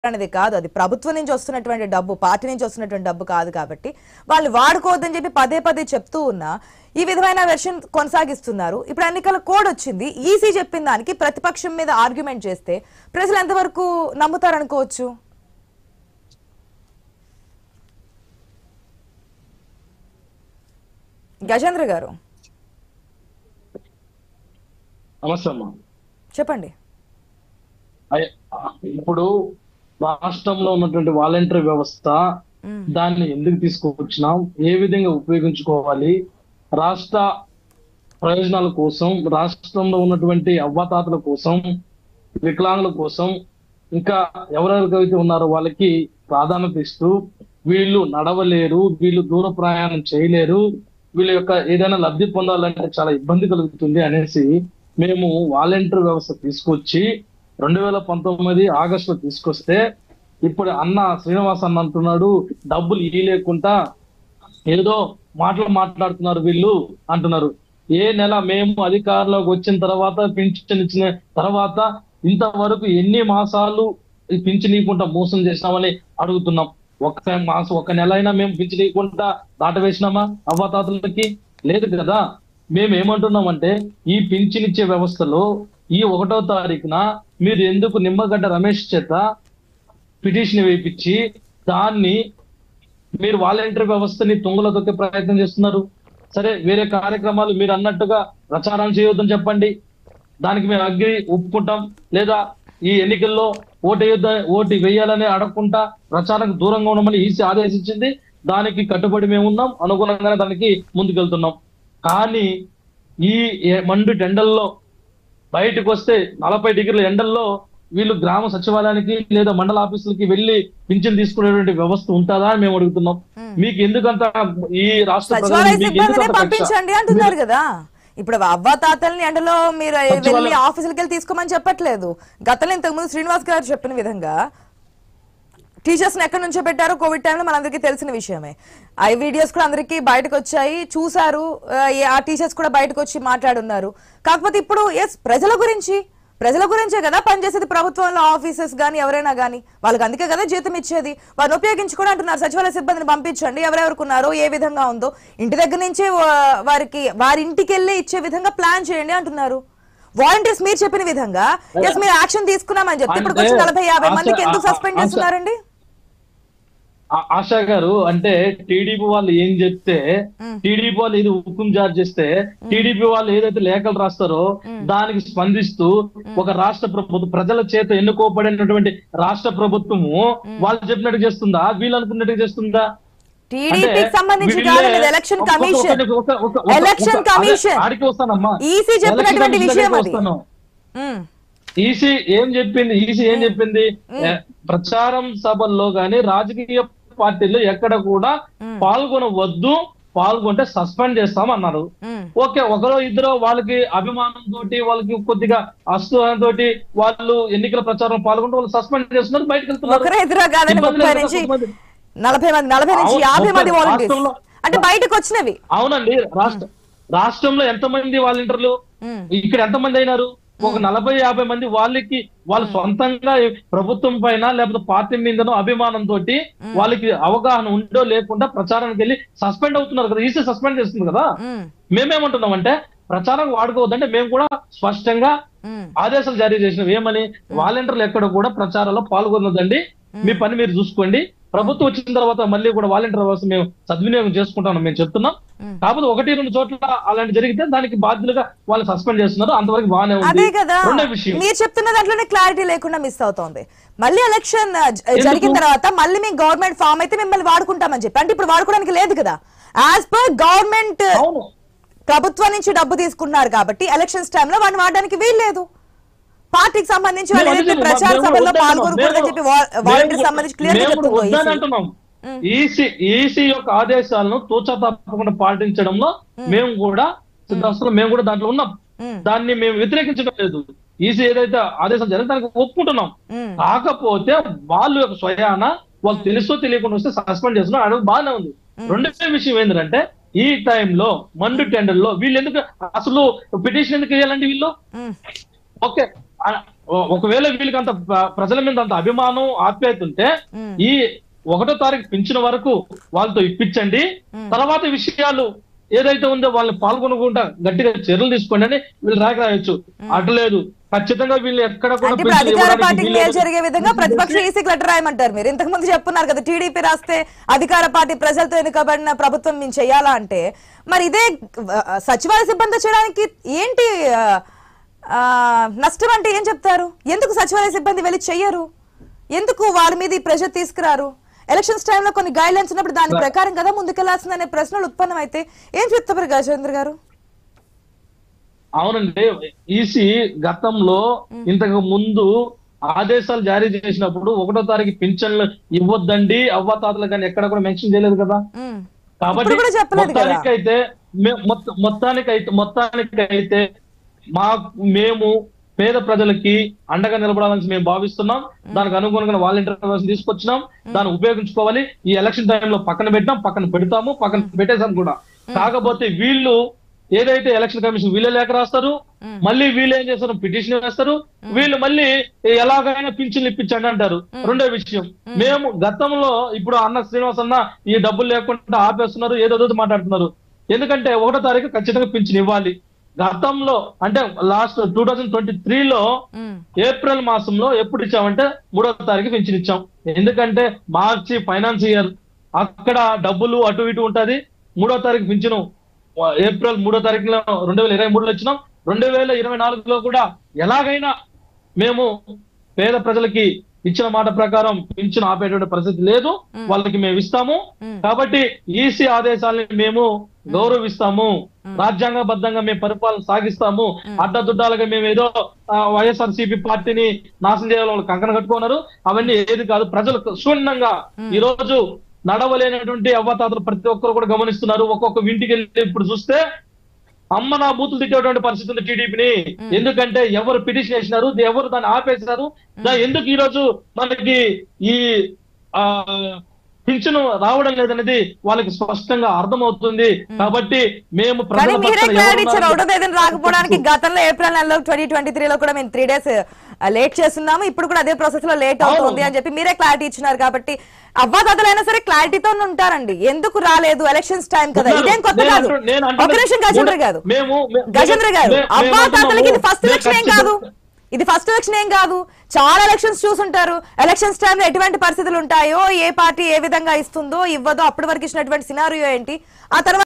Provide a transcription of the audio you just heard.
అనేది కాదు అది ప్రభుత్వం నుంచి వస్తున్నటువంటి డబ్బు పార్టీ నుంచి వస్తున్నటువంటి డబ్బు కాదు కాబట్టి వాళ్ళు వాడుకోవద్దని చెప్పి పదే పదే చెప్తూ ఉన్నా ఈ విధమైన వెర్షన్ కొనసాగిస్తున్నారు ఇప్పుడు ఎన్నికల కోడ్ వచ్చింది ఈసీ చెప్పిన దానికి ప్రతిపక్షం మీద ఆర్గ్యుమెంట్ చేస్తే ప్రజలు ఎంతవరకు నమ్ముతారనుకోవచ్చు గజేంద్ర గారు నమస్తే అమ్మా చెప్పండి అయ్- ఇప్పుడు రాష్ట్రంలో ఉన్నటువంటి వాలంటరీ వ్యవస్థ మ్మ్. దాన్ని ఎందుకు తీసుకొచ్చినాం ఏ విధంగా ఉపయోగించుకోవాలి రాష్ట్ర ప్రయోజనాల కోసం రాష్ట్రంలో ఉన్నటువంటి అవ్వాతాతల కోసం వికలాంగుల కోసం ఇంకా ఎవరెవరికైతే ఉన్నారో వాళ్ళకి ప్రాధాన్యత ఇస్తూ వీళ్ళు నడవలేరు వీళ్ళు దూర ప్రయాణం చేయలేరు వీళ్ళ యొక్క ఏదైనా లబ్ధి పొందాలంటే చాలా ఇబ్బంది కలుగుతుంది అనేసి మేము వాలంటీర్ వ్యవస్థ తీసుకొచ్చి రెండు వేల పంతొమ్మిది ఆగస్టులో తీసుకొస్తే ఇప్పుడు అన్న శ్రీనివాస్ అన్న అంటున్నాడు డబ్బులు ఇయ్యలేకుండా ఏదో మాటలు మాట్లాడుతున్నారు వీళ్ళు అంటున్నారు ఏ నెల మేము అధికారంలోకి వచ్చిన తర్వాత పింఛన్ ఇచ్చిన తర్వాత ఇంతవరకు ఎన్ని మాసాలు ఈ పింఛన్ ఇవ్వకుండా మోసం చేసినామని అడుగుతున్నాం ఒక్క మాసం ఒక నెల అయినా మేము పింఛన్ ఇవ్వకుండా దాటవేసినామా అవ్వాతాతలకి లేదు కదా మేము ఏమంటున్నామంటే ఈ పింఛన్ ఇచ్చే వ్యవస్థలో ఈ ఒకటో తారీఖున మీరు ఎందుకు నిమ్మగడ్డ రమేష్ చేత పిటిషన్ వేయించి దాన్ని మీరు వాలంటీర్ వ్యవస్థని తుంగలో తొక్కే ప్రయత్నం చేస్తున్నారు సరే వేరే కార్యక్రమాలు మీరు అన్నట్టుగా ప్రచారం చేయొద్దని చెప్పండి దానికి మేము అగ్రి ఒప్పుకుంటాం లేదా ఈ ఎన్నికల్లో ఓటు వేయొద్ద ఓటు వేయాలని అడగకుండా ప్రచారానికి దూరంగా ఉండమని ఈసీ ఆదేశించింది దానికి కట్టుబడి మేము ఉన్నాం అనుగుణంగానే దానికి ముందుకెళ్తున్నాం కానీ ఈ ఏ- మండు ఎండల్లో బయటకు వస్తే నలభై డిగ్రీల ఎండల్లో వీళ్ళు గ్రామ సచివాలయానికి లేదా మండల ఆఫీసులకి వెళ్ళి పింఛన్ తీసుకునేటువంటి వ్యవస్థ ఉంటుందా అని మేము అడుగుతున్నాం మీకు ఎందుకంత ఈ రాష్ట్ర ప్రజలు సచివాలయ మీకు ఎందుకు సిబ్బందినే అంత కక్ష? పంపించండి అంటున్నారు కదా ఇప్పుడు అవ్వ తాతల్ని ఎండలో మీరు వెళ్ళి సచివాలయం- ఆఫీసులకి వెళ్ళి తీసుకోమని చెప్పట్లేదు గతంలో ఇంతకుముందు శ్రీనివాస్ గారు చెప్పిన విధంగా టీచర్స్ ని ఎక్కడి నుంచో పెట్టారో కోవిడ్ టైంలో మనందరికీ తెలిసిన విషయమే ఆ వీడియోస్ కూడా అందరికీ బయటకు వచ్చాయి చూసారు ఆ, ఏ- ఆ టీచర్స్ కూడా బయటకు వచ్చి మాట్లాడున్నారు కాకపోతే ఇప్పుడు ఎస్ ప్రజల గురించి ప్రజల గురించే కదా పనిచేసేది ప్రభుత్వంలో ఆఫీసర్స్ కానీ ఎవరైనా కానీ వాళ్ళకి అందుకే కదా జీతం ఇచ్చేది వారిని ఉపయోగించుకోవడం అంటున్నారు సచివాలయ సిబ్బందిని పంపించండి ఎవరెవరికి ఉన్నారో ఏ విధంగా ఉందో ఇంటి దగ్గర నుంచే వా- వారికి వారి ఇంటికి వెళ్ళి ఇచ్చే విధంగా ప్లాన్ చేయండి అంటున్నారు వాలంటీర్స్ మీరు చెప్పిన విధంగా ఎస్ మీరు యాక్షన్ తీసుకున్నామని చెప్తే ఇప్పుడు కొంచెం అంటే నలభై యాభై ఆశ- మందికి ఎందుకు ఆ- సస్పెండ్ ఆశ- చేస్తున్నారండి ఆ- ఆశా గారు అంటే టీడీపీ వాళ్ళు ఏం చెప్తే టీడీపీ వాళ్ళు ఏది హుకుం జారీ చేస్తే టీడీపీ వాళ్ళు ఏదైతే లేఖలు రాస్తారో దానికి స్పందిస్తూ ఒక రాష్ట్ర ప్రభుత్వం ప్రజల చేత ఎన్నుకోబడినటువంటి రాష్ట్ర ప్రభుత్వము వాళ్ళు చెప్పినట్టు చేస్తుందా వీళ్ళు అనుకున్నట్టు చేస్తుందా టీడీపీకి అంటే సంబంధించి వీళ్ళే- కాదు ఇది ఎలక్షన్ ఒక- ఒక- కమిషన్ ఒక- ఒక- ఒక- ఒక- ఎలక్షన్ ఒక- అదే, కమిషన్ ఆడికి వస్తానమ్మా ఈసీ చెప్పినటువంటి ఎలక్షన్ కమిషన్ విషయం దగ్గరికి అది వస్తాను. ఉమ్, ఈసీ ఏం చెప్పింది ఈసీ ఏం చెప్పింది ఏ, ప్రచారం సభల్లో గాని రాజకీయ పార్టీలు ఎక్కడ కూడా పాల్గొనవద్దు పాల్గొంటే సస్పెండ్ చేస్తాం అన్నారు ఉమ్. ఓకే ఒకరో ఇద్దరు వాళ్ళకి అభిమానం తోటి వాళ్ళకి కొద్దిగా తోటి వాళ్ళు ఎన్నికల ప్రచారం పాల్గొంటే వాళ్ళు సస్పెండ్ చేస్తున్నారు బయటకు వెళ్తున్నారు ఒకరే ఎదురా కాదండి ఇబ్బంది ముప్పై లేదు, నుంచి కొంతమంది. నలభై మంది నలభై నుంచి అవును, యాభై మంది ముప్పై వాలంటీర్స్ రాష్ట్రంలో- అంటే బయటకు వచ్చినవి అవునండి రాష్ట్ర రాష్ట్రంలో ఎంతమంది వాలంటీర్లు ఉమ్, ఇక్కడ ఎంతమంది అయినారు ఒక నలభై యాభై మంది వాళ్ళకి వాళ్ళు సొంతంగా ప్రభుత్వం పైన లేకపోతే పార్టీ మీదనో అభిమానం తోటి వాళ్ళకి అవగాహన ఉందో లేకుండా ప్రచారానికి వెళ్ళి సస్పెండ్ అవుతున్నారు కదా ఈసీ సస్పెండ్ చేస్తుంది కదా ఉమ్, మేమేమంటున్నాం అంటే ప్రచారం వాడుకోవద్దంటే మేము కూడా స్పష్టంగా ఉమ్. ఆదేశాలు జారీ చేసినాం ఏమని వాలంటీర్లు ఎక్కడ కూడా ప్రచారంలో పాల్గొనదండి మీ పని మీరు చూసుకోండి ప్రభుత్వం వచ్చిన తర్వాత మళ్ళీ కూడా వాలంటీర్ వ్యవస్థ మేము సద్వినియోగం చేసుకుంటాం మేము చెప్తున్నాం కాకపోతే ఒకటి రెండు చోట్ల అలాంటి జరిగితే దానికి బాధ్యులుగా వాళ్ళు సస్పెండ్ చేస్తున్నారు అంతవరకు బాగానే అదే ఉంది కదా రెండో విషయం మీరు చెప్తున్న దాంట్లోనే క్లారిటీ లేకుండా మిస్ అవుతోంది మళ్ళీ ఎలక్షన్ జరిగిన తర్వాత మళ్ళీ మీ గవర్నమెంట్ ఫామ్ అయితే మిమ్మల్ని వాడుకుంటామని చెప్పి అంటే ఇప్పుడు వాడుకోవడానికి లేదు కదా యాజ్ పర్ గవర్నమెంట్ అవును ప్రభుత్వం నుంచి డబ్బు తీసుకుంటున్నారు కాబట్టి ఎలక్షన్స్ టైంలో వాడిని వాడడానికి వీల్లేదు పార్టీకి సంబంధించి వాళ్ళు మేము ఏదైతే అందుకే ప్రచార మేము సభల్లో వద్దంటున్నాం. పాల్గొనకూడదని చెప్పి మేము- వాలంటీర్ మేము- సంబంధించి క్లియర్ గా మేము చెప్తుందో వద్దని ఈసీ. అంటున్నాం ఈసీ ఈసీ యొక్క ఆదేశాలను తూచా తప్పకుండా పాటించడంలో మేము కూడా సిద్ధాంతంలో మేము కూడా దాంట్లో ఉన్నాం ఉమ్. దాన్ని మేము వ్యతిరేకించడం లేదు ఈసీ ఏదైతే ఆదేశాలు జరిగితే దానికి ఒప్పుకుంటున్నాం ఉమ్. కాకపోతే వాళ్ళు యొక్క స్వయాన వాళ్ళు తెలుసో తెలియకుండా వస్తే సస్పెండ్ చేస్తున్నారు అది బాగానే ఉంది రెండో విషయం ఏంటంటే ఈ టైంలో మండు టెండర్లో వీళ్ళు ఎందుకు అసలు పిటిషన్ ఎందుకు వేయాలండి వీళ్ళు ఉమ్. ఓకే ఆ, ఒ- ఒకవేళ వీళ్ళకి అంత ప్ర- ప్రజల మీద అంత అభిమానం ఆప్యాయత ఉంటే మ్మ్. ఈ ఒకటో తారీఖు పెంచిన వరకు వాళ్ళతో ఇప్పించండి తర్వాత విషయాలు ఏదైతే ఉందో వాళ్ళని పాల్గొనకుండా గట్టిగా చర్యలు తీసుకోండి అని వీళ్ళు రాక రాయొచ్చు అటు లేదు ఖచ్చితంగా వీళ్ళు ఎక్కడ కూడా అంటే ఇప్పుడు పెన్షన్ అధికార ఇవ్వడానికి పార్టీకి వీల్లేదు. మేలు జరిగే విధంగా ప్రతిపక్ష ఈసీకి లెటర్ రాయమంటారు మీరు ఇంతకు ముందు చెప్పున్నారు కదా టీడీపీ రాస్తే అధికార పార్టీ ప్రజలతో ఎన్నుకబడిన ప్రభుత్వం మేము చేయాలా అంటే మరి ఇదే ఆ, సచివాలయ సిబ్బంది చేయడానికి ఏంటి ఆ, ఆ, నష్టం అంటే ఏం చెప్తారు ఎందుకు సచివాలయ సిబ్బంది వెళ్ళి చెయ్యరు ఎందుకు వాళ్ళ మీద ఈ ప్రెషర్ తీసుకురారు ఎలక్షన్స్ టైంలో కొన్ని గైడ్ లైన్స్ ఉన్నప్పుడు దాని ప్రకారం కదా ముందుకెళ్లాల్సిందనే ప్రశ్నలు ఉత్పన్నమైతే ఏం చెప్తారు గజేంద్ర గారు అవునండి ఈసీ గతంలో ఇంతకు ముందు ఆదేశాలు జారీ చేసినప్పుడు ఒకటో తారీఖు పింఛన్లు ఇవ్వద్దండి అవ్వతాతలు కానీ ఎక్కడ కూడా మెన్షన్ చేయలేదు కదా ఉమ్. కాబట్టి ఇప్పుడు కూడా చెప్పలేదు కదా. మొత్తానికైతే మే- మొత్త- మొత్తానికైతే మొత్తానికైతే మా మేము పేద ప్రజలకి అండగా నిలబడాలని మేము భావిస్తున్నాం దానికి అనుగుణంగా వాలంటీర్ వ్యవస్థ తీసుకొచ్చినాం దాన్ని ఉపయోగించుకోవాలి ఈ ఎలక్షన్ టైంలో పక్కన పెట్టినాం పక్కన పెడతాము పక్కన పెట్టేసాం కూడా కాకపోతే వీళ్ళు ఏదైతే ఎలక్షన్ కమిషన్ వీళ్ళే లేఖ రాస్తారు మళ్ళీ వీళ్ళు ఏం చేస్తారు పిటిషన్ వేస్తారు వీళ్ళు మళ్ళీ ఎలాగైనా పింఛన్లు ఇప్పించండి అంటారు రెండో విషయం మేము గతంలో ఇప్పుడు అన్న శ్రీనివాస్ అన్న ఈ డబ్బులు లేకుండా ఆపేస్తున్నారు ఏదో మాట్లాడుతున్నారు ఎందుకంటే ఒకటో తారీఖు ఖచ్చితంగా పింఛన్ ఇవ్వాలి గతంలో అంటే లాస్ట్ టూ థౌజండ్ ట్వంటీ త్రీలో ఉమ్. ఏప్రిల్ మాసంలో ఎప్పుడు ఇచ్చామంటే మూడో తారీఖు పింఛన్ ఇచ్చాం ఎందుకంటే మార్చి ఫైనాన్స్ ఇయర్ అక్కడ డబ్బులు అటు ఇటు ఉంటది మూడో తారీఖు పింఛను ఏప్రిల్ మూడో తారీఖులో రెండు వేల ఇరవై మూడులో ఇచ్చినాం రెండు వేల ఇరవై నాలుగులో కూడా ఎలాగైనా మేము పేద ప్రజలకి ఇచ్చిన మాట ప్రకారం పింఛను ఆపేటువంటి పరిస్థితి లేదు వాళ్ళకి మేము ఇస్తాము కాబట్టి ఈసీ ఆదేశాలని మేము గౌరవిస్తాము రాజ్యాంగబద్ధంగా మేము పరిపాలన సాగిస్తాము అడ్డదుడ్డాలుగా మేము ఏదో వైఎస్ఆర్ సిపి పార్టీని నాశనం చేయాలని వాళ్ళు కంకణ కట్టుకున్నారు అవన్నీ ఏది కాదు ప్రజలు శూన్యంగా ఈ రోజు నడవలేనటువంటి అవ్వతాతలు ప్రతి ఒక్కరు కూడా గమనిస్తున్నారు ఒక్కొక్క ఇంటికి వెళ్ళి ఇప్పుడు చూస్తే అమ్మ నా బూతులు తిట్టేటువంటి పరిస్థితి ఉంది టీడీపీని ఎందుకంటే ఎవరు పిటిషన్ వేసినారు ఎవరు దాన్ని ఆపేసినారు దా- ఎందుకు ఈ రోజు మనకి ఈ ఆ పింఛను రావడం లేదనేది వాళ్ళకి స్పష్టంగా అర్థమవుతుంది కాబట్టి మేము కానీ ప్రజల మీరే పక్షాన క్లారిటీ ఇచ్చారు ఎవరున్నారు? ఒకటో తేదీన రాకపోవడానికి గతంలో ఏప్రిల్ నెలలో ట్వంటీ ట్వంటీ త్రీలో కూడా మేము త్రీ డేస్ లేట్ చేస్తున్నాము ఇప్పుడు కూడా అదే ప్రాసెస్ లో లేట్ అవుతుంది అని చెప్పి మీరే క్లారిటీ ఇచ్చినారు కాబట్టి అవ్వాదాతలైనా సరే క్లారిటీతో ఉంటారండి ఎందుకు రాలేదు ఎలక్షన్స్ టైం కదా ఉన్నారు. ఇదేం కొత్త నేను కాదు అంటు- నేను అంటున్నది ఒక నిమిషం గజేంద్ర మూడు- గారు మేము- మే- గజేంద్ర గారు మే- మేము అవ్వాతాతలకి ఇది అంటున్నాము, ఫస్ట్ మేము ఎలక్షన్ ఏం ఖచ్చితంగా- కాదు ఇది ఫస్ట్ ఎలక్షన్ ఏం కాదు చాలా ఎలక్షన్స్ చూసుంటారు ఎలక్షన్స్ టైంలో ఎటువంటి పరిస్థితులు ఉంటాయో ఏ పార్టీ ఏ విధంగా ఇస్తుందో ఇవ్వదో అప్పటి వరకు ఇచ్చినటువంటి సినారియో ఏంటి ఆ తర్వాత